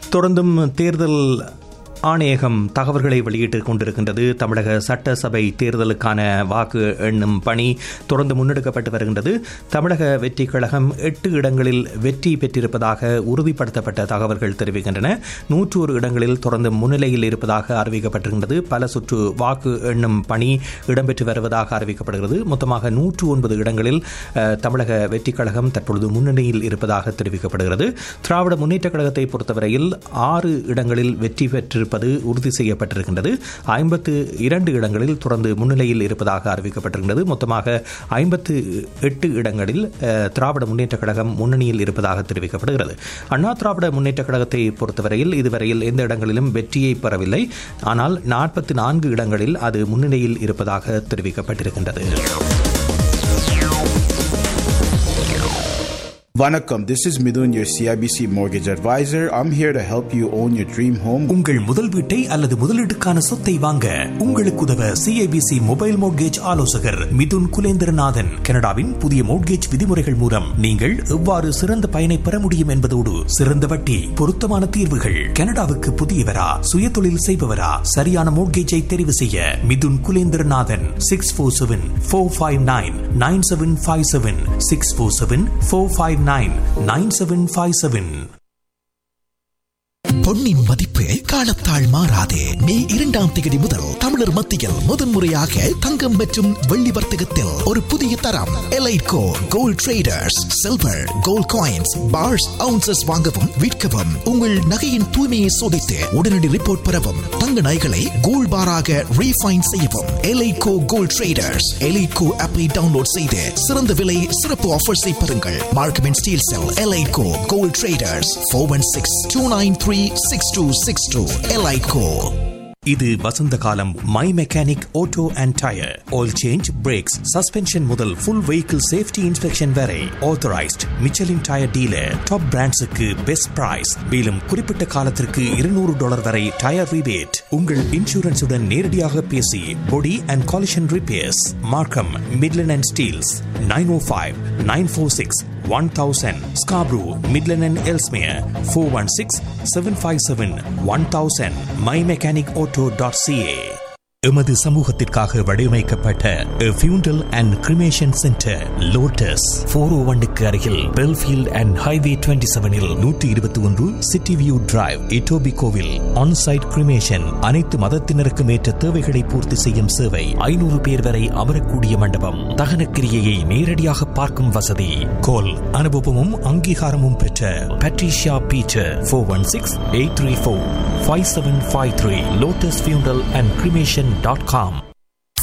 தொடர்ந்தும் தேர்தல் ஆணையகம் தகவல்களை வெளியிட்டுக் கொண்டிருக்கின்றது தமிழக சட்டசபை தேர்தலுக்கான வாக்கு எண்ணும் பணி தொடர்ந்து முன்னெடுக்கப்பட்டு வருகின்றது தமிழக வெற்றி கழகம் எட்டு இடங்களில் வெற்றி பெற்றிருப்பதாக உறுதிப்படுத்தப்பட்ட தகவல்கள் தெரிவிக்கின்றன நூற்று ஒரு இடங்களில் தொடர்ந்து முன்னிலையில் இருப்பதாக அறிவிக்கப்பட்டிருக்கின்றது பல சுற்று வாக்கு எண்ணும் பணி இடம்பெற்று வருவதாக அறிவிக்கப்படுகிறது மொத்தமாக நூற்று ஒன்பது இடங்களில் அஹ், தமிழக வெற்றி கழகம் தற்பொழுது முன்னணியில் இருப்பதாக தெரிவிக்கப்படுகிறது திராவிட முன்னேற்ற கழகத்தை பொறுத்தவரையில் ஆறு இடங்களில் வெற்றி பெற்றிருப்பது உறுதி செய்யப்பட்டிருக்கின்றது ஐம்பத்து இரண்டு இடங்களில் தொடர்ந்து முன்னிலையில் இருப்பதாக அறிவிக்கப்பட்டிருக்கின்றது மொத்தமாக ஐம்பத்து எட்டு இடங்களில் அஹ், திராவிட முன்னேற்ற கழகம் முன்னணியில் இருப்பதாக தெரிவிக்கப்படுகிறது அண்ணா திராவிட முன்னேற்ற கழகத்தை பொறுத்தவரையில் இதுவரையில் எந்த இடங்களிலும் வெற்றியை பெறவில்லை ஆனால் நாற்பத்தி நான்கு இடங்களில் அது முன்னிலையில் இருப்பதாக தெரிவிக்கப்பட்டிருக்கின்றது Vanakkam, this is Midun, your CIBC mortgage advisor. I'm here to help you own your dream home. உங்கள் முதல் வீட்டை அல்லது முதலீட்டுக்கான சொத்தை வாங்க உங்களுக்கு உதவ சிஐபிசி மொபைல் மோட்கேஜ் ஆலோசகர் மிதுன் குலேந்திரநாதன் கனடாவின் புதிய மோட்கேஜ் விதிமுறைகள் மூலம் நீங்கள் எவ்வாறு சிறந்த பயனை பெற முடியும் என்பதோடு சிறந்த வட்டி பொருத்தமான தீர்வுகள் கனடாவுக்கு புதியவரா சுயதொழில் செய்பவரா சரியான மோட்கேஜை தெரிவு செய்ய Mithun Kulendranathan six four seven four five nine nine seven five seven six four seven four five nine nine seven five seven பொன்னின் மதிப்பு காலத்தால் மாறாதே மே இரண்டாம் தேதி முதல் தமிழர் மத்தியில் முதன்முறையாக தங்கம் மற்றும் வெள்ளி வர்த்தகத்தில் ஒரு புதிய தரம் Elitco gold traders silver gold coins bars ounces வாங்கவும் விற்கவும் உங்கள் நகையின் தூய்மையை சோதித்து உடனடி ரிப்போர்ட் பெறவும் தங்க நகைகளை கோல்ட் பாராக ரீஃபைன் செய்யவும் எலைட்கோ கோல்ட் ட்ரேடர்ஸ் எலைட்கோ ஆப்பை டவுன்லோட் செய்து சிறந்த விலை சிறப்பு ஆஃபர்ஸை பெறுங்கள் Markham and Steeles Elitco gold traders four one six two nine three six two six two Elitco இது வசந்த காலம் my mechanic auto and tyre oil change brakes suspension முதல் ஃபுல் வெஹிக்கிள் சேஃப்டி இன்ஸ்பெக்ஷன் வரை authorised Michelin tyre dealer top பிராண்ட்ஸுக்கு best price மேலும் குறிப்பிட்ட காலத்திற்கு இருநூறு டாலர் வரை டயர் ரிபேட் உங்கள் இன்சூரன்ஸுடன் நேரடியாக பேசி body and collision repairs Markham Midland and Steeles nine O five nine four six one thousand Scarborough Midland and Ellesmere four one six seven five seven one thousand my mechanic auto dot CA எமது சமூகத்திற்காக வடிவமைக்கப்பட்ட funeral and cremation centre Lotus four O ஒன்னுக்கு அருகில் Belfield and highway twenty செவனில் நூற்றி இருபத்தி ஒன்று city view drive இட்டோபி கோவில் ஆன்சைட் கிரிமேஷன் அனைத்து மதத்தினருக்கும் ஏற்ற தேவைகளை பூர்த்தி செய்யும் சேவை ஐநூறு பேர் வரை அமரக்கூடிய மண்டபம் தகனக்கிரியையை நேரடியாக பார்க்கும் வசதி கோல் அனுபவமும் அங்கீகாரமும் பெற்ற Patricia Peter four one six eight three four five seven five three Lotus funeral and cremation dot com